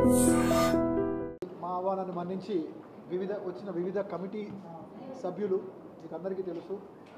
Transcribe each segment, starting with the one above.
మా ఆహ్వానాన్ని మన్నించి వివిధ వచ్చిన వివిధ కమిటీ సభ్యులు మీకు అందరికీ తెలుసు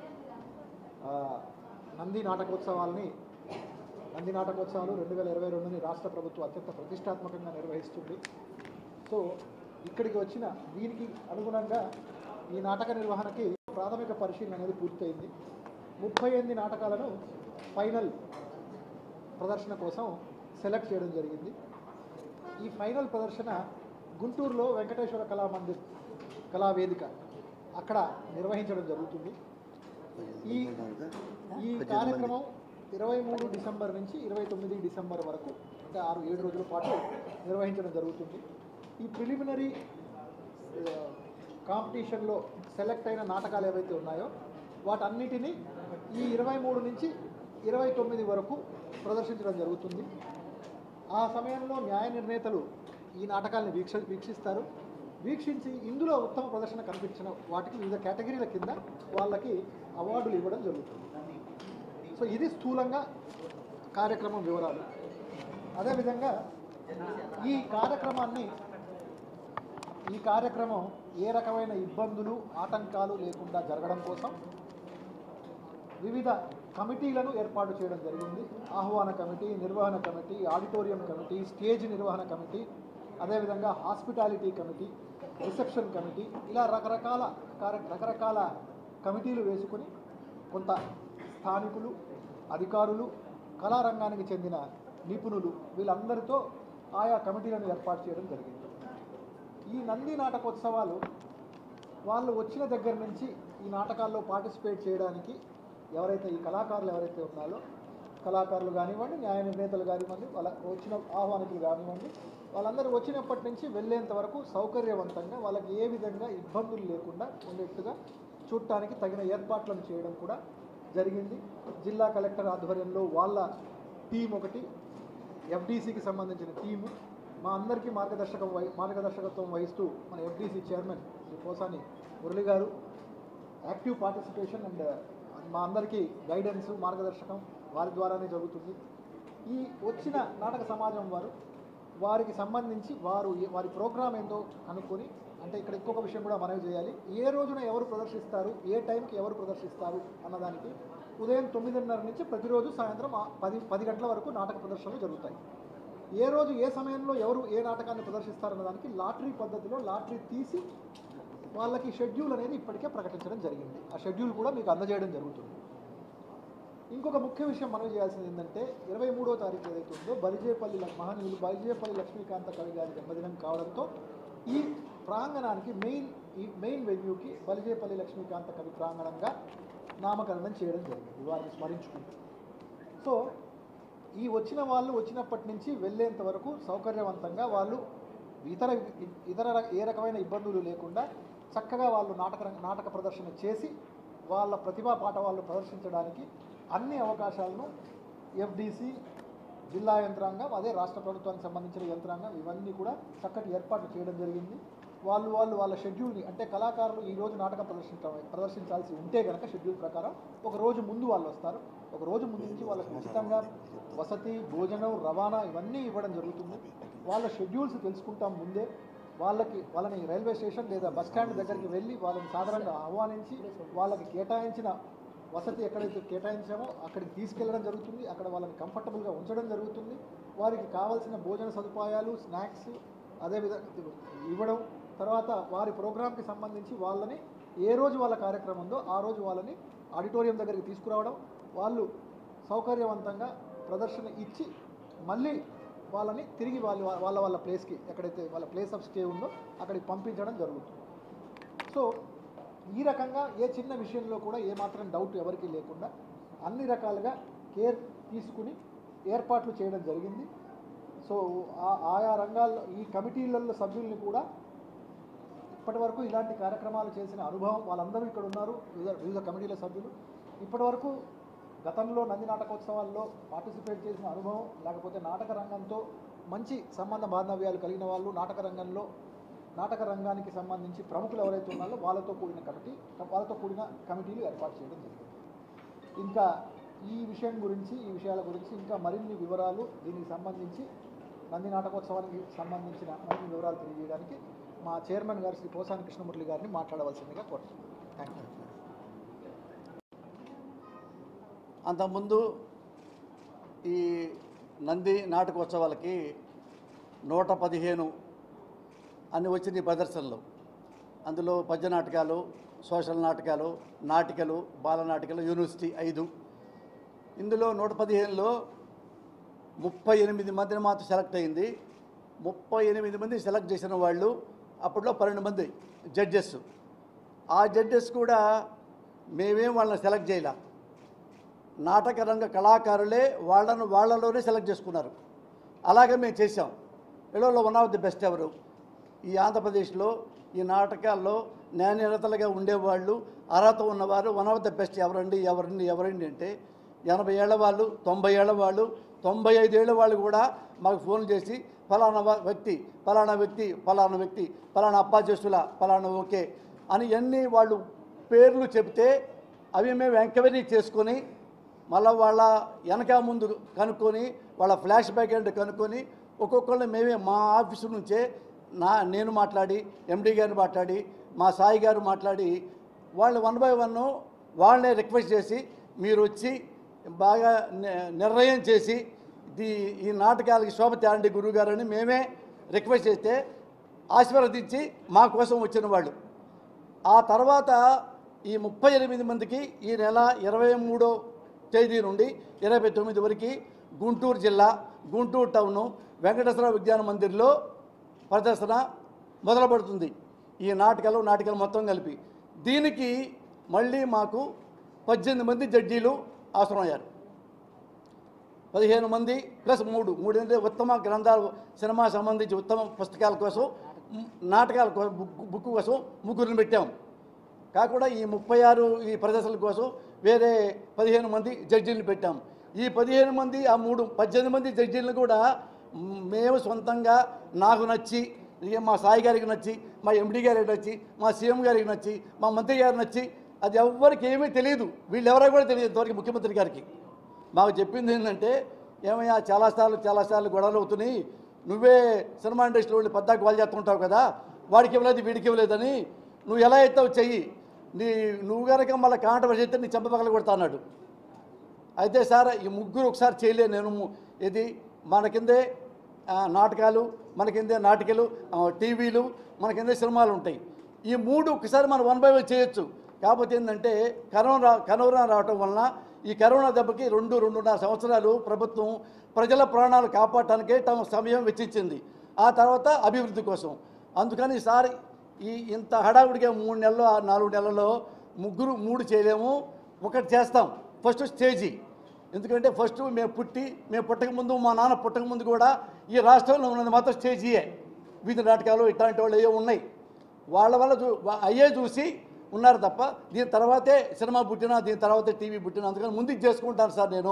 ఆ, నంది నాటకోత్సవాల్ని నంది నాటకోత్సవాలు రెండు వేల ఇరవై రెండుని రాష్ట్ర ప్రభుత్వం అత్యంత ప్రతిష్టాత్మకంగా నిర్వహిస్తుంది సో ఇక్కడికి వచ్చిన దీనికి అనుగుణంగా ఈ నాటక నిర్వహణకి ప్రాథమిక పరిశీలన అనేది పూర్తయింది ముప్పై ఎనిమిది నాటకాలను ఫైనల్ ప్రదర్శన కోసం సెలెక్ట్ చేయడం జరిగింది ఈ ఫైనల్ ప్రదర్శన గుంటూరులో వెంకటేశ్వర కళామందిర్ కళావేదిక అక్కడ నిర్వహించడం జరుగుతుంది ఈ ఈ కార్యక్రమం ఇరవై మూడు డిసెంబర్ నుంచి ఇరవై తొమ్మిది డిసెంబర్ వరకు అంటే ఆరు ఏడు రోజుల పాటు నిర్వహించడం జరుగుతుంది ఈ ప్రిలిమినరీ కాంపిటీషన్లో సెలెక్ట్ అయిన నాటకాలు ఏవైతే ఉన్నాయో వాటన్నిటినీ ఈ ఇరవై మూడు నుంచి ఇరవై తొమ్మిది వరకు ప్రదర్శించడం జరుగుతుంది ఆ సమయంలో న్యాయ నిర్ణేతలు ఈ నాటకాలను వీక్ష వీక్షిస్తారు వీక్షించి ఇందులో ఉత్తమ ప్రదర్శన కనిపించిన వాటికి వివిధ కేటగిరీల కింద వాళ్ళకి అవార్డులు ఇవ్వడం జరుగుతుంది సో ఇది స్థూలంగా కార్యక్రమం వివరాలు అదేవిధంగా ఈ కార్యక్రమాన్ని ఈ కార్యక్రమం ఏ రకమైన ఇబ్బందులు ఆటంకాలు లేకుండా జరగడం కోసం వివిధ కమిటీలను ఏర్పాటు చేయడం జరిగింది ఆహ్వాన కమిటీ నిర్వహణ కమిటీ ఆడిటోరియం కమిటీ స్టేజ్ నిర్వహణ కమిటీ అదేవిధంగా హాస్పిటాలిటీ కమిటీ రిసెప్షన్ కమిటీ ఇలా రకరకాల కార్య రకరకాల కమిటీలు వేసుకొని కొంత స్థానికులు అధికారులు కళారంగానికి చెందిన నిపుణులు వీళ్ళందరితో ఆయా కమిటీలను ఏర్పాటు చేయడం జరిగింది ఈ నంది నాటకోత్సవాలు వాళ్ళు వచ్చిన దగ్గర నుంచి ఈ నాటకాల్లో పార్టిసిపేట్ చేయడానికి ఎవరైతే ఈ కళాకారులు ఎవరైతే ఉన్నారో కళాకారులు కానివ్వండి న్యాయ నిర్ణేతలు కానివ్వండి వాళ్ళ వచ్చిన ఆహ్వానికులు కానివ్వండి వాళ్ళందరూ వచ్చినప్పటి నుంచి వెళ్ళేంత వరకు సౌకర్యవంతంగా వాళ్ళకి ఏ విధంగా ఇబ్బందులు లేకుండా ఉండేట్టుగా చూడటానికి తగిన ఏర్పాట్లను చేయడం కూడా జరిగింది జిల్లా కలెక్టర్ ఆధ్వర్యంలో వాళ్ళ టీం ఒకటి ఎఫ్డీసీకి సంబంధించిన టీము మా అందరికీ మార్గదర్శకం వహి మార్గదర్శకత్వం వహిస్తూ మన FDC chairman Shri Posani Murali garu active participation and మా అందరికీ గైడెన్స్ మార్గదర్శకం వారి ద్వారానే జరుగుతుంది ఈ వచ్చిన నాటక సమాజం వారు వారికి సంబంధించి వారు ఏ- వారి ప్రోగ్రామ్ ఏందో కనుక్కొని అంటే ఇక్కడ ఇంకొక విషయం కూడా మనవి చేయాలి ఏ రోజున ఎవరు ప్రదర్శిస్తారు ఏ టైంకి ఎవరు ప్రదర్శిస్తారు అన్నదానికి ఉదయం తొమ్మిదిన్నర నుంచి ప్రతిరోజు సాయంత్రం ఆ పది పది గంటల వరకు నాటక ప్రదర్శనలు జరుగుతాయి ఏ రోజు ఏ సమయంలో ఎవరు ఏ నాటకాన్ని ప్రదర్శిస్తారన్న దానికి లాటరీ పద్ధతిలో లాటరీ తీసి వాళ్ళకి షెడ్యూల్ అనేది ఇప్పటికే ప్రకటించడం జరిగింది ఆ షెడ్యూల్ కూడా మీకు అందజేయడం జరుగుతుంది ఇంకొక ముఖ్య విషయం మనం చేయాల్సింది ఏంటంటే ఇరవై మూడో తారీఖు ఏదైతే ఉందో బలిజేపల్లి లక్- మహనీయులు బలిజేపల్లి లక్ష్మీకాంత కవి గారి జన్మదినం కావడంతో ఈ ప్రాంగణానికి మెయిన్ ఈ మెయిన్ వెన్యూకి బలిజేపల్లి లక్ష్మీకాంత కవి ప్రాంగణంగా నామకరణం చేయడం జరిగింది వారిని స్మరించుకుంటూ సో ఈ వచ్చిన వాళ్ళు వచ్చినప్పటి నుంచి వెళ్ళేంత వరకు సౌకర్యవంతంగా వాళ్ళు ఇతర ఇతర ర- ఏ రకమైన ఇబ్బందులు లేకుండా చక్కగా వాళ్ళు నాటక రంగ- నాటక ప్రదర్శన చేసి వాళ్ళ ప్రతిభా పాట వాళ్ళు ప్రదర్శించడానికి అన్ని అవకాశాలను ఎఫ్డిసి జిల్లా యంత్రాంగం అదే రాష్ట్ర ప్రభుత్వానికి సంబంధించిన యంత్రాంగం ఇవన్నీ కూడా చక్కటి ఏర్పాట్లు చేయడం జరిగింది వాళ్ళు వాళ్ళు వాళ్ళ షెడ్యూల్ని అంటే కళాకారులు ఈ రోజు నాటకం ప్రదర్శించ ప్రదర్శించాల్సి ఉంటే కనుక షెడ్యూల్ ప్రకారం ఒక రోజు ముందు వాళ్ళు వస్తారు ఒక రోజు ముందు నుంచి వాళ్ళకి ఉచితంగా వసతి భోజనం రవాణా ఇవన్నీ ఇవ్వడం జరుగుతుంది వాళ్ళ షెడ్యూల్స్ తెలుసుకుంటాం ముందే వాళ్ళకి వాళ్ళని రైల్వే స్టేషన్ లేదా బస్ స్టాండ్ దగ్గరికి వెళ్ళి వాళ్ళని సాధారణంగా ఆహ్వానించి వాళ్ళకి కేటాయించిన వసతి ఎక్కడైతే కేటాయించామో అక్కడికి తీసుకెళ్ళడం జరుగుతుంది అక్కడ వాళ్ళని కంఫర్టబుల్గా ఉంచడం జరుగుతుంది వారికి కావాల్సిన భోజన సదుపాయాలు స్నాక్స్ అదేవిధంగా ఇవ్వడం తర్వాత వారి ప్రోగ్రాంకి సంబంధించి వాళ్ళని ఏ రోజు వాళ్ళ కార్యక్రమం ఉందో ఆ రోజు వాళ్ళని ఆడిటోరియం దగ్గరికి తీసుకురావడం వాళ్ళు సౌకర్యవంతంగా ప్రదర్శన ఇచ్చి మళ్ళీ వాళ్ళని తిరిగి వాళ్ళ వాళ్ళ వాళ్ళ ప్లేస్కి ఎక్కడైతే వాళ్ళ ప్లేస్ ఆఫ్ స్టే ఉందో అక్కడికి పంపించడం జరుగుతుంది సో ఈ రకంగా ఏ చిన్న విషయంలో కూడా ఏమాత్రం డౌట్ ఎవరికీ లేకుండా అన్ని రకాలుగా కేర్ తీసుకుని ఏర్పాట్లు చేయడం జరిగింది సో ఆ- ఆయా రంగాల్లో ఈ కమిటీలలో సభ్యుల్ని కూడా ఇప్పటి వరకు ఇలాంటి కార్యక్రమాలు చేసిన అనుభవం వాళ్ళందరూ ఇక్కడ ఉన్నారు వివిధ వివిధ కమిటీల సభ్యులు ఇప్పటి వరకు గతంలో నంది నాటకోత్సవాల్లో పార్టిసిపేట్ చేసిన అనుభవం లేకపోతే నాటక రంగంతో మంచి సంబంధ బాంధవ్యాలు కలిగిన వాళ్ళు నాటక రంగంలో నాటక రంగానికి సంబంధించి ప్రముఖులు ఎవరైతే ఉన్నారో వాళ్ళతో కూడిన కమిటీ వాళ్ళతో కూడిన కమిటీలు ఏర్పాటు చేయడం జరిగింది ఇంకా ఈ విషయం గురించి ఈ విషయాల గురించి ఇంకా మరిన్ని వివరాలు దీనికి సంబంధించి నంది నాటకోత్సవానికి సంబంధించిన మరిన్ని వివరాలు తెలియజేయడానికి మా చైర్మన్ గారు శ్రీ పోసాని కృష్ణమురళి గారిని మాట్లాడవలసిందిగా కోరుతున్నాను థ్యాంక్ యూ అంతకుముందు ఈ నంది నాటకోత్సవాలకి నూట పదిహేను అని వచ్చిన ఈ ప్రదర్శనలు అందులో పద్య నాటకాలు సోషల్ నాటకాలు నాటికలు బాల నాటికలు యూనివర్సిటీ ఐదు ఇందులో నూట పదిహేనులో ముప్పై ఎనిమిది మందిని మాత్రం సెలెక్ట్ అయింది ముప్పై ఎనిమిది మంది సెలెక్ట్ చేసిన వాళ్ళు అప్పట్లో పన్నెండు మంది జడ్జెస్ ఆ జడ్జెస్ కూడా మేమేం వాళ్ళని సెలెక్ట్ చేయలే నాటక రంగ కళాకారులే వాళ్ళను వాళ్ళలోనే సెలెక్ట్ చేసుకున్నారు అలాగే మేము చేసాం వీళ్ళలో వన్ ఆఫ్ ది బెస్ట్ ఎవరు ఈ ఆంధ్రప్రదేశ్లో ఈ నాటకాల్లో న్యాయనిరతలుగా ఉండేవాళ్ళు అర్హత ఉన్నవారు వన్ ఆఫ్ ద బెస్ట్ ఎవరండి ఎవరండి ఎవరండి అంటే ఎనభై ఏళ్ళ వాళ్ళు తొంభై ఏళ్ళ వాళ్ళు తొంభై ఐదు ఏళ్ళ వాళ్ళు కూడా మాకు ఫోన్ చేసి ఫలానా వ- వ్యక్తి ఫలానా వ్యక్తి ఫలానా వ్యక్తి ఫలానా అప్పాచేస్తుల ఫలానా ఓకే అని అన్ని వాళ్ళు పేర్లు చెప్తే అవి మేము ఎంక్వైరీ చేసుకొని మళ్ళీ వాళ్ళ వెనక ముందు కనుక్కొని వాళ్ళ ఫ్లాష్ బ్యాక్ ఏంటో కనుక్కొని ఒక్కొక్కరిని మేమే మా ఆఫీసు నుంచే నా నేను మాట్లాడి ఎండి గారిని మాట్లాడి మా సాయి గారు మాట్లాడి వాళ్ళు వన్ బై వన్ వాళ్ళనే రిక్వెస్ట్ చేసి మీరు వచ్చి బాగా ని- నిర్ణయం చేసి ఇది ఈ నాటకాలకి శోభ తేండి గురువు గారని మేమే రిక్వెస్ట్ చేస్తే ఆశీర్వదించి మా కోసం వచ్చిన వాళ్ళు ఆ తర్వాత ఈ ముప్పై ఎనిమిది మందికి ఈ నెల ఇరవై మూడో తేదీ నుండి ఇరవై తొమ్మిది వరకు గుంటూరు జిల్లా గుంటూరు టౌను వెంకటేశ్వర విజ్ఞాన మందిర్లో ప్రదర్శన మొదలుపడుతుంది ఈ నాటకాలు నాటకాలు మొత్తం కలిపి దీనికి మళ్ళీ మాకు పద్దెనిమిది మంది జడ్జీలు అవసరమయ్యారు పదిహేను మంది ప్లస్ మూడు మూడు అంటే ఉత్తమ గ్రంథాలు సినిమా సంబంధించి ఉత్తమ పుస్తకాల కోసం మ్, నాటకాల కోసం బుక్ బుక్ కోసం ముగ్గురిని పెట్టాం కాకుండా ఈ ముప్పై ఆరు ఈ ప్రదర్శనల కోసం వేరే పదిహేను మంది జడ్జీలను పెట్టాం ఈ పదిహేను మంది ఆ మూడు పద్దెనిమిది మంది జడ్జీలను కూడా మ్, మేము సొంతంగా నాకు నచ్చి ఇక మా సాయి గారికి నచ్చి మా ఎండి గారికి నచ్చి మా సీఎం గారికి నచ్చి మా మంత్రి గారికి నచ్చి అది ఎవ్వరికి ఏమీ తెలియదు వీళ్ళు ఎవరో కూడా తెలియదు ఇంతవరకు ముఖ్యమంత్రి గారికి మాకు చెప్పింది ఏంటంటే ఏమయ్యా చాలాసార్లు చాలాసార్లు గొడవలు అవుతున్నాయి నువ్వే సినిమా ఇండస్ట్రీలో వెళ్ళి పద్దాకు వాళ్ళు చేస్తుంటావు కదా వాడికి ఇవ్వలేదు వీడికి ఇవ్వలేదని నువ్వు ఎలా అవుతావు చెయ్యి నీ నువ్వు కనుక మళ్ళీ కాంట్రవర్సీ అయితే నీ చెంపపగల కొడతా అన్నాడు అయితే సార్ ఈ ముగ్గురు ఒకసారి చేయలే నేను ము- ఇది మన కిందే ఆ, నాటకాలు మన కిందే నాటికలు ఆ, టీవీలు మన కిందే సినిమాలు ఉంటాయి ఈ మూడు ఒకసారి మనం వన్ బై వన్ చేయొచ్చు కాకపోతే ఏంటంటే కరోనా కరోనా రావటం వలన ఈ కరోనా దెబ్బకి రెండు రెండున్నర సంవత్సరాలు ప్రభుత్వం ప్రజల ప్రాణాలు కాపాడటానికే తమ సమయం వెచ్చించింది ఆ తర్వాత అభివృద్ధి కోసం అందుకని ఈసారి ఈ ఇంత హడావుడిగా మూడు నెలలు ఆ నాలుగు నెలల్లో ముగ్గురు మూడు చేయలేము ఒకటి చేస్తాం ఫస్ట్ స్టేజీ ఎందుకంటే ఫస్ట్ మేము పుట్టి మేము పుట్టక ముందు మా నాన్న పుట్టక ముందు కూడా ఈ రాష్ట్రంలో ఉన్నది మాత్రం స్టేజీయే వీధి నాటకాలు ఇట్లాంటి వాళ్ళు ఏవో ఉన్నాయి వాళ్ళ వల్ల చూ వా- అయ్యే చూసి ఉన్నారు తప్ప దీని తర్వాతే సినిమా పుట్టినా దీని తర్వాతే టీవీ పుట్టినా అందుకని ముందు ఇది చేసుకుంటాను సార్ నేను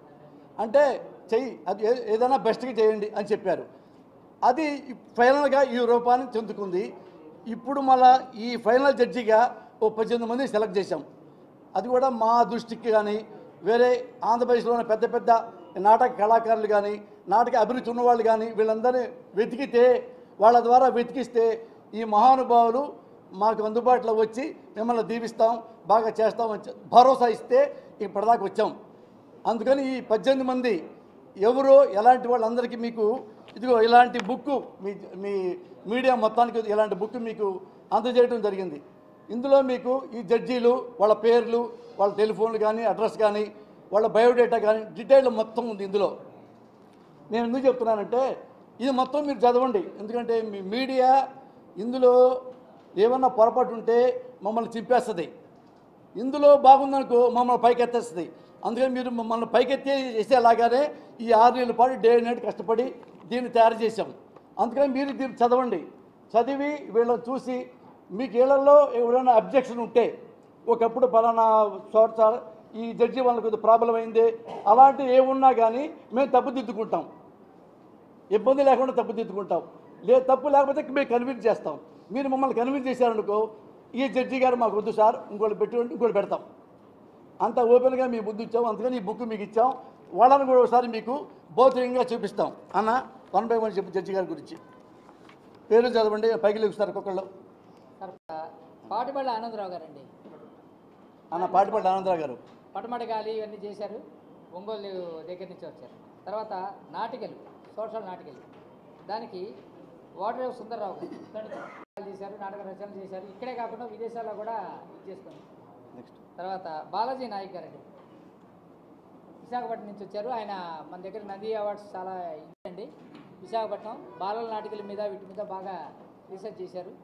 అంటే చెయ్యి అది ఏ- ఏదైనా బెస్ట్గా చేయండి అని చెప్పారు అది ఫైనల్గా ఈ రూపాన్ని చెందుకుంది ఇప్పుడు మళ్ళా ఈ ఫైనల్ జడ్జిగా ఓ పద్దెనిమిది మంది సెలెక్ట్ చేశాం అది కూడా మా దృష్టికి కానీ వేరే ఆంధ్రప్రదేశ్లో ఉన్న పెద్ద పెద్ద నాటక కళాకారులు కానీ నాటక అభిరుచి ఉన్నవాళ్ళు కానీ వీళ్ళందరినీ వెతికితే వాళ్ళ ద్వారా వెతికిస్తే ఈ మహానుభావులు మాకు అందుబాటులో వచ్చి మిమ్మల్ని దీవిస్తాం బాగా చేస్తామని చె- భరోసా ఇస్తే ఇప్పటిదాకా వచ్చాం అందుకని ఈ పద్దెనిమిది మంది ఎవరో ఎలాంటి వాళ్ళందరికీ మీకు ఇదిగో ఇలాంటి బుక్ మీ మీ మీడియా మొత్తానికి ఇలాంటి బుక్ మీకు అందజేయడం జరిగింది ఇందులో మీకు ఈ జడ్జీలు వాళ్ళ పేర్లు వాళ్ళ టెలిఫోన్లు కానీ అడ్రస్ కానీ వాళ్ళ బయోడేటా కానీ డీటెయిల్ మొత్తం ఉంది ఇందులో నేను ఎందుకు చెప్తున్నానంటే ఇది మొత్తం మీరు చదవండి ఎందుకంటే మీ మీడియా ఇందులో ఏమన్నా పొరపాటు ఉంటే మమ్మల్ని చింపేస్తుంది ఇందులో బాగుందనుకో మమ్మల్ని పైకెత్తేస్తుంది అందుకని మీరు మమ్మల్ని పైకెత్తే చేసేలాగానే ఈ ఆరు నెలల పాటు డే నైట్ కష్టపడి దీన్ని తయారు చేశాం అందుకని మీరు దీన్ని చదవండి చదివి వీళ్ళని చూసి మీకు వీళ్ళల్లో ఎవరైనా అబ్జెక్షన్ ఉంటే ఒకప్పుడు పలానా చోట సార్ ఈ జడ్జి వాళ్ళకి కొద్దిగా ప్రాబ్లం అయింది అలాంటివి ఏమున్నా కానీ మేము తప్పుదిద్దుకుంటాం ఇబ్బంది లేకుండా తప్పుదిద్దుకుంటాం లే తప్పు లేకపోతే మేము కన్విన్స్ చేస్తాం మీరు మమ్మల్ని కన్విన్స్ చేశారనుకో ఈ జడ్జి గారు మాకు వద్దు సార్ ఇంకోటి పెట్టి ఇంకోటి పెడతాం అంత ఓపెన్గా మీ బుద్ధి ఇచ్చాం అందుకని ఈ బుక్ మీకు ఇచ్చాం వాళ్ళని కూడా ఒకసారి మీకు భౌతికంగా చూపిస్తాం అన్న వన్ బై వన్ చెప్పు జడ్జి గారి గురించి పేరు చదవండి పైకి లేస్తారు ఒక్కొక్కళ్ళు తర్వాత పాటిపల్లి ఆనందరావు గారండి అన్న పాటిపల్లి ఆనందరావు గారు పటమట గాలి ఇవన్నీ చేశారు ఒంగోలు దగ్గర నుంచి వచ్చారు తర్వాత నాటికలు సోషల్ నాటికలు దానికి వాటర్ సుందరరావు గారు చేశారు నాటక రచనలు చేశారు ఇక్కడే కాకుండా విదేశాల్లో కూడా ఇది చేసుకున్నారు నెక్స్ట్ తర్వాత బాలాజీ నాయక్ గారండి విశాఖపట్నం నుంచి వచ్చారు ఆయన మన దగ్గర నంది అవార్డ్స్ చాలా ఇదండి విశాఖపట్నం బాలల నాటికల మీద వీటి మీద బాగా రీసెర్చ్ చేశారు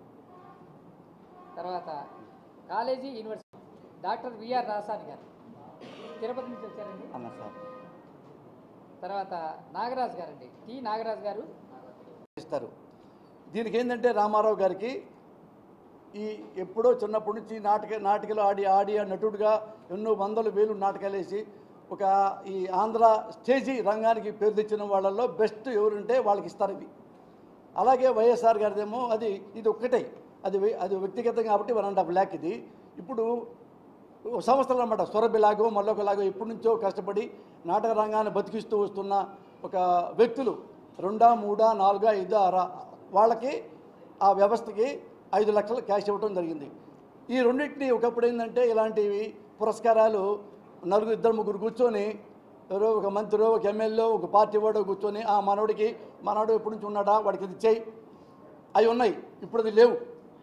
తర్వాత college university doctor VR Rasani garu Tirupati నుంచి వచ్చారండి అన్న సార్ తర్వాత నాగరాజు గారండి టి నాగరాజు గారు ఇస్తారు దీనికి ఏంటంటే రామారావు గారికి ఈ ఎప్పుడో చిన్నప్పటి నుంచి నాటక నాటికలు ఆడి ఆడి ఆ నటుడుగా ఎన్నో వందలు వేలు నాటకాలు వేసి ఒక ఈ ఆంధ్ర స్టేజీ రంగానికి పేరు తెచ్చిన వాళ్ళల్లో బెస్ట్ ఎవరుంటే వాళ్ళకి ఇస్తారు ఇవి అలాగే వైఎస్ఆర్ గారిదేమో అది ఇది ఒక్కటే అది వ్య- అది వ్యక్తిగతం కాబట్టి వన్ అండ్ హాఫ్ ల్యాక్ ఇది ఇప్పుడు ఓ సంవత్సరాలు అనమాట సొరబిలాగో మళ్ళొకలాగో ఎప్పటి నుంచో కష్టపడి నాటక రంగాన్ని బతికిస్తూ వస్తున్న ఒక వ్యక్తులు రెండా మూడా నాలుగా ఐదు ఆరా వాళ్ళకి ఆ వ్యవస్థకి ఐదు లక్షలు క్యాష్ ఇవ్వడం జరిగింది ఈ రెండింటిని ఒకప్పుడు ఏంటంటే ఇలాంటివి పురస్కారాలు నలుగురు ఇద్దరు ముగ్గురు కూర్చొని ఎవరో ఒక మంత్రి ఒక ఎమ్మెల్యే ఒక పార్టీ వాడు కూర్చొని ఆ మనవడికి మనవడు ఎప్పటి నుంచి ఉన్నాడా వాడికి ఇది చేయి అవి ఉన్నాయి ఇప్పుడు అది లేవు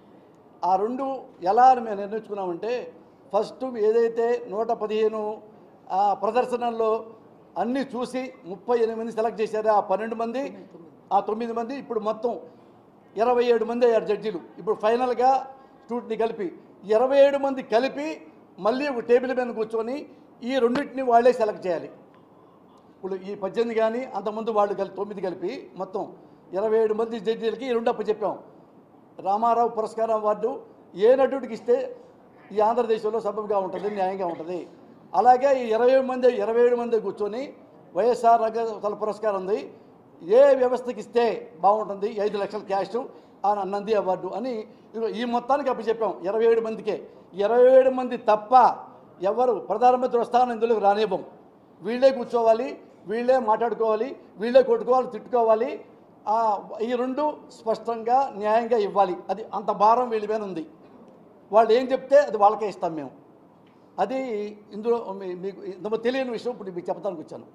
ఆ రెండు ఎలా అని మేము నిర్ణయించుకున్నామంటే ఫస్ట్ ఏదైతే నూట పదిహేను ఆ ప్రదర్శనల్లో అన్నీ చూసి ముప్పై ఎనిమిది మంది సెలెక్ట్ చేశారో ఆ పన్నెండు మంది ఆ తొమ్మిది మంది ఇప్పుడు మొత్తం ఇరవై ఏడు మంది అయ్యారు జడ్జీలు ఇప్పుడు ఫైనల్గా స్టూడెంట్ని కలిపి ఇరవై ఏడు మంది కలిపి మళ్ళీ ఒక టేబుల్ మీద కూర్చొని ఈ రెండింటిని వాళ్ళే సెలెక్ట్ చేయాలి ఇప్పుడు ఈ పద్దెనిమిది కానీ అంతకుముందు వాళ్ళు కలిపి తొమ్మిది కలిపి మొత్తం ఇరవై ఏడు మంది జడ్జీలకి ఈ రెండు అప్పు చెప్పాం రామారావు పురస్కారం అవార్డు ఏ నటుడికి ఇస్తే ఈ ఆంధ్రదేశంలో సబబుగా ఉంటుంది న్యాయంగా ఉంటుంది అలాగే ఈ ఇరవై ఏడు మంది ఇరవై ఏడు మంది కూర్చొని వైఎస్ఆర్ రంగ పురస్కారం ఉంది ఏ వ్యవస్థకి ఇస్తే బాగుంటుంది ఈ ఐదు లక్షల క్యాష్ ఆ నంది అవార్డు అని ఇదిగో ఈ మొత్తానికి అప్పు చెప్పాం ఇరవై ఏడు మందికే ఇరవై ఏడు మంది తప్ప ఎవరు ప్రధానమంత్రి వస్తానని ఇందులోకి రానివ్వం వీళ్ళే కూర్చోవాలి వీళ్ళే మాట్లాడుకోవాలి వీళ్ళే కొట్టుకోవాలి తిట్టుకోవాలి ఆ, ఈ రెండు స్పష్టంగా న్యాయంగా ఇవ్వాలి అది అంత భారం వీళ్ళ మీద ఉంది వాళ్ళు ఏం చెప్తే అది వాళ్ళకే ఇస్తాం మేము అది ఇందులో మీ- మీకు ఇందులో తెలియని విషయం ఇప్పుడు మీకు చెప్పడానికి వచ్చాను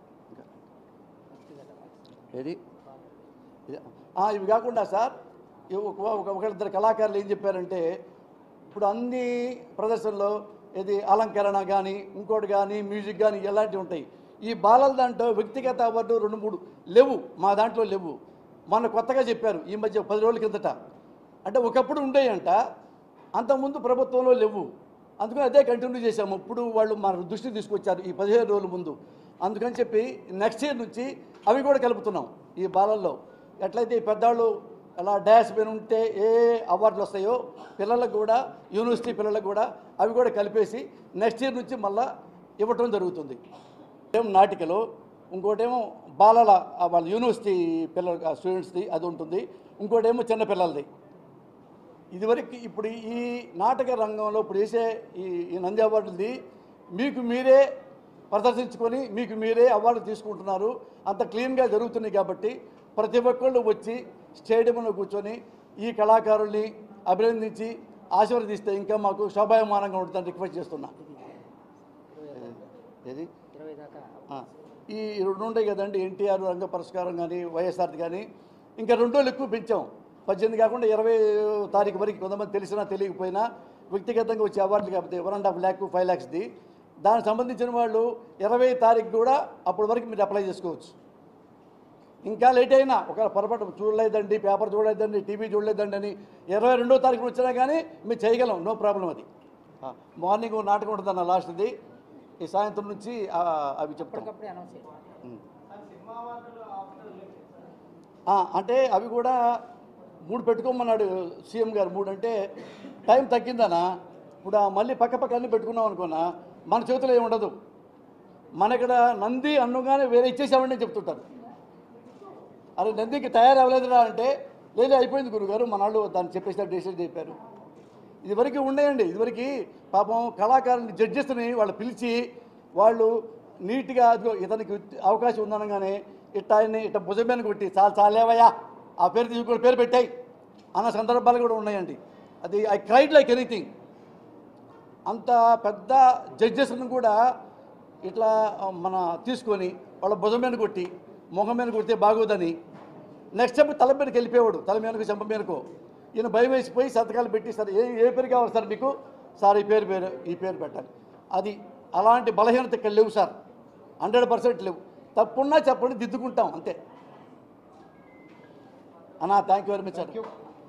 ఏది ఇది- ఆ, ఇవి కాకుండా సార్ ఇవి ఒక ఒక- ఒకళ్ళిద్దరు కళాకారులు ఏం చెప్పారంటే ఇప్పుడు అన్ని ప్రదర్శనలో ఇది అలంకరణ కానీ ఇంకోటి కానీ మ్యూజిక్ కానీ ఇలాంటివి ఉంటాయి ఈ బాలల దాంట్లో వ్యక్తిగత అవార్డు రెండు మూడు లేవు మా దాంట్లో లేవు మొన్న కొత్తగా చెప్పారు ఈ మధ్య పది రోజుల కిందట అంటే ఒకప్పుడు ఉండేయంట అంతకుముందు ప్రభుత్వంలో లేవు అందుకని అదే కంటిన్యూ చేశాము ఇప్పుడు వాళ్ళు మన దృష్టికి తీసుకొచ్చారు ఈ పదిహేను రోజుల ముందు అందుకని చెప్పి నెక్స్ట్ ఇయర్ నుంచి అవి కూడా కలుపుతున్నాం ఈ బాలల్లో ఎట్లయితే ఈ పెద్దవాళ్ళు అలా డాష్ మీద ఉంటే ఏ అవార్డులు వస్తాయో పిల్లలకు కూడా యూనివర్సిటీ పిల్లలకు కూడా అవి కూడా కలిపేసి నెక్స్ట్ ఇయర్ నుంచి మళ్ళా ఇవ్వటం జరుగుతుంది ఏం నాటికలు ఇంకోటేమో బాలల ఆ వాళ్ళ యూనివర్సిటీ పిల్లల స్టూడెంట్స్ది అది ఉంటుంది ఇంకోటేమో చిన్న పిల్లలది ఇదివరకు ఇప్పుడు ఈ నాటక రంగంలో ఇప్పుడు వేసే ఈ ఈ నంది అవార్డులది మీకు మీరే ప్రదర్శించుకొని మీకు మీరే అవార్డు తీసుకుంటున్నారు అంత క్లీన్గా జరుగుతున్నాయి కాబట్టి ప్రతి ఒక్కళ్ళు వచ్చి స్టేడియంలో కూర్చొని ఈ కళాకారుల్ని అభినందించి ఆశీర్వదిస్తే ఇంకా మాకు శోభాయమానంగా ఉంటుందని రిక్వెస్ట్ చేస్తున్నా ఏది ఇరవై దాకా ఆ, ఈ రెండు ఉంటాయి కదండి ఎన్టీఆర్ రంగ పురస్కారం కానీ వైఎస్ఆర్ది కానీ ఇంకా రెండు రోజులు ఎక్కువ పెంచాం పద్దెనిమిది కాకుండా ఇరవై తారీఖు వరకు కొంతమంది తెలిసినా తెలియకపోయినా వ్యక్తిగతంగా వచ్చే అవార్డులు కాకపోతే one and half lakh five ల్యాక్స్ది దానికి సంబంధించిన వాళ్ళు ఇరవై తారీఖు కూడా అప్పటి వరకు మీరు అప్లై చేసుకోవచ్చు ఇంకా లేట్ అయినా ఒకవేళ పొరపాటు చూడలేదండి పేపర్ చూడలేదండి టీవీ చూడలేదండి అని ఇరవై రెండో తారీఖు వచ్చినా కానీ మేము చేయగలం నో ప్రాబ్లం అది మార్నింగ్ నాటకం ఉంటుందన్న లాస్ట్ది ఈ సాయంత్రం నుంచి ఆ, అవి చెప్తాం అప్పటికప్పుడే అనౌన్స్ చేయాలి ఉమ్. ఆ, అంటే అవి కూడా మూడు పెట్టుకోమన్నాడు సీఎం గారు మూడు అంటే టైం తగ్గిందనా ఇప్పుడు ఆ మళ్ళీ పక్క పక్క అన్ని పెట్టుకున్నాం అనుకున్నా మన చేతిలో ఏమి ఉండదు మన ఇక్కడ నంది అన్నగానే వేరే ఇచ్చేసామని చెప్తుంటారు అరే నందికి తయారవ్వలేదురా అంటే లేదు అయిపోయింది గురుగారు మన వాళ్ళు దాన్ని చెప్పేసి డెసిషన్ చెప్పారు ఇదివరకు ఉండేయండి ఇదివరకు పాపం కళాకారుని జడ్జెస్ని వాళ్ళు పిలిచి వాళ్ళు నీట్గా అదిగో ఇతనికి అవకాశం ఉందనగానే ఇట్ట ఆయన్ని ఇట్ట భుజమేన కొట్టి చాలు చాలేవయ్యా ఆ పేరు తీసుకుని పేరు పెట్టాయి అన్న సందర్భాలు కూడా ఉన్నాయండి అది ఐ క్రైడ్ లైక్ ఎనీథింగ్ అంత పెద్ద జడ్జెస్ను కూడా ఇట్లా ఆ, మన తీసుకొని వాళ్ళ భుజం మీద కొట్టి ముఖం మీద కొడితే బాగోదని నెక్స్ట్ స్టెప్ తల మీదకి వెళ్ళిపోయాడు తల మీదకు చెంప మీదకు ఈయన భయం వేసిపోయి సంతకాలు పెట్టి సార్ ఏ ఏ పేరు కావాలి సార్ మీకు సార్ ఈ పేరు పేరు ఈ పేరు పెట్టాలి అది అలాంటి బలహీనత ఇక్కడ లేవు సార్ హండ్రెడ్ పర్సెంట్ లేవు తప్పున్నా చెప్పండి దిద్దుకుంటాం అంతే అన్నా thank you very much sir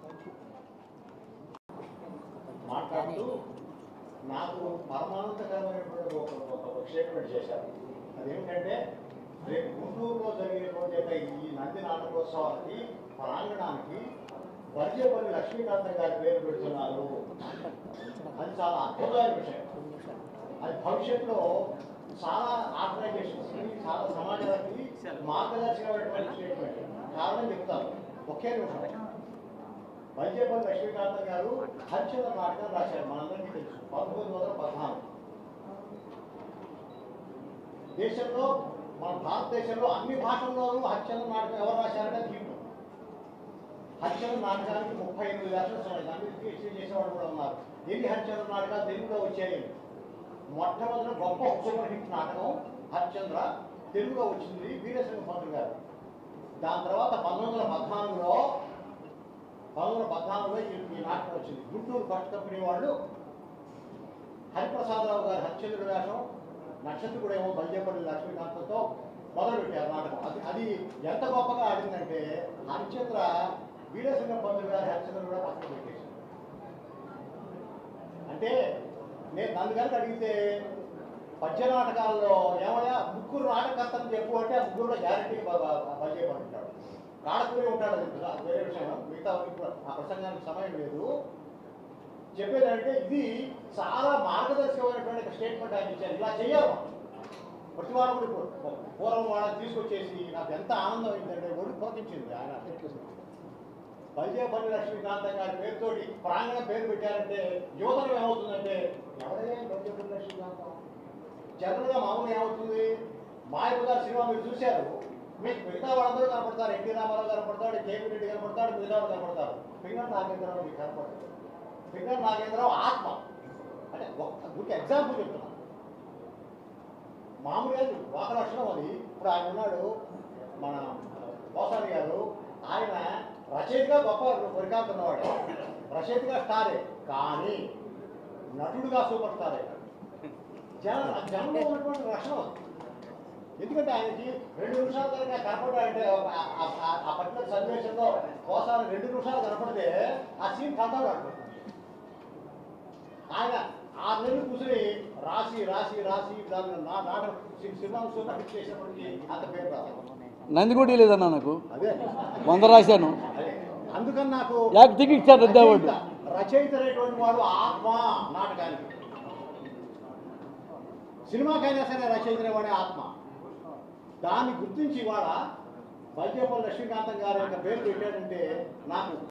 మాట్లాడుతూ నాకు పరమానందకరమైనటువంటి ఒక ఒక స్టేట్మెంట్ చేశారు అదేమిటంటే రేపు గుంటూరులో జరిగేటువంటి ఈ నంది నాటకోత్సవానికి ప్రాంగణానికి వర్జపల్లి లక్ష్మీకాంత గారి పేరు పెడుతున్నారు అది చాలా అద్భుతమైన విషయం అది భవిష్యత్తులో చాలా ఆర్గనైజేషన్స్ చాలా సమాజానికి మార్గదర్శకమైనటువంటి స్టేట్మెంట్ కారణం చెప్తాను ఒకే నిమిషం వైద్యపల్లి లక్ష్మీకాంతం గారు హరిచంద్ర నాటకం రాశారు మనందరికీ తెలుసు పంతొమ్మిది వందల పద్నాలుగు దేశంలో మన భారతదేశంలో అన్ని భాషల్లోనూ హరిచంద్ర నాటకం ఎవరు రాశారంటే దీంట్లో హరిచంద్ర నాటకానికి ముప్పై ఎనిమిది లక్షలు ఉన్నాయి దాన్ని పిహెచ్డీ చేసేవాడు కూడా ఉన్నారు ఎన్ని హరిచంద్ర నాటకాలు తెలుగులో వచ్చాయి మొట్టమొదటి గొప్ప సూపర్ హిట్ నాటకం హరిచంద్ర తెలుగులో వచ్చింది వీరేశ్వర పంతులు గారు దాని తర్వాత పంతొమ్మిది వందల పద్నాలుగులో పంతొమ్మిది వందల పద్నాలుగులో ఈ- ఈ నాటకం వచ్చింది గుంటూరు ఫస్ట్ కంపెనీ వాళ్ళు హరిప్రసాదరావు గారి హరిచంద్రుడి వేషం నక్షత్రుడు ఏమో బల్జేపల్లి లక్ష్మీకాంతంతో మొదలుపెట్టారు నాటకం అది అది ఎంత గొప్పగా ఆడిందంటే హరిచంద్ర వీరేశంకర పంతులు గారి హరిచంద్ర కూడా పక్కన పెట్టేశారు అంటే నేను నన్ను కనుక అడిగితే పద్య నాటకాల్లో ఏమయ్యా ముగ్గురు నాటకర్తలు చెప్పు అంటే ఆ ముగ్గురులో గ్యారెంటీగా బల్జేపల్లి ఉంటాడు కాడకూరి ఉంటాడు అది ఇంకా వేరే విషయం మిగతా ఇప్పుడు ఆ ప్రసంగానికి సమయం లేదు చెప్పేదంటే ఇది చాలా మార్గదర్శకమైనటువంటి ఒక స్టేట్మెంట్ ఆయన ఇచ్చారు ఇలా చేయాలి మనం. ప్రతి వారం కూడా ఇప్పుడు పూర్వం వాళ్ళని తీసుకొచ్చేసి నాకు ఎంత ఆనందం అయిందంటే ఒడి పోతించింది ఆయన బల్జేపల్లి లక్ష్మీకాంతం గారి పేరుతోటి ప్రాంగణ పేరు పెట్టారంటే యువతరం ఏమవుతుందంటే ఎవరే బల్జేపల్లి లక్ష్మీకాంతం జనరల్గా మామూలుగా ఏమవుతుంది మాయపు గారి సినిమా మీరు చూశారు మీకు మిగతా వాళ్ళందరూ కనపడతారు ఎన్టీ రామారావు కనపడతాడు కేపీ రెడ్డి కనపడతాడు మిగతా వాళ్ళు కనపడతారు పింగళ నాగేంద్రరావు మీకు కనపడతాడు పింగళ నాగేంద్రరావు ఆత్మ అంటే ఒక గుడ్ ఎగ్జాంపుల్ చెప్తున్నా మామూలుగా ఒక లక్షణం అది ఇప్పుడు ఆయన ఉన్నాడు మన పోసారి గారు ఆయన రచయితగా గొప్ప పరికాంత్ ఉన్నవాడు రచయితగా స్టారే కానీ నటుడుగా సూపర్ స్టారే జన జనంలో ఉన్నటువంటి లక్షణం అది. ఎందుకంటే ఆయనకి రెండు నిమిషాల కనుక కనపడాలంటే ఆ- ఆ- ఆ- ఆ పర్టికులర్ సన్నివేశంలో కోసారి రెండు నిమిషాలు కనపడితే ఆ సీన్ కంటాడు ఆయన ఆరు నెలలు కూర్చుని రాసి రాసి రాసి దాన్ని నా నాటకం సినిమా సూపర్ హిట్ చేసినప్పటికీ అంత పేరు రాదు నందికోటి లేదన్నా నాకు అదే వంద రాశాను అదే. అందుకని నాకు యాక్టింగ్ ఇచ్చారు పెద్ద అవార్డు. రచయిత- రచయిత అనేటువంటి వాడు ఆత్మ నాటకానికి సినిమాకైనా సరే రచయిత అనేవాడే ఆత్మ దాన్ని గుర్తించి ఇవాళ బల్జేపల్లి లక్ష్మీకాంతం గారి యొక్క పేరు పెట్టాడంటే నాకు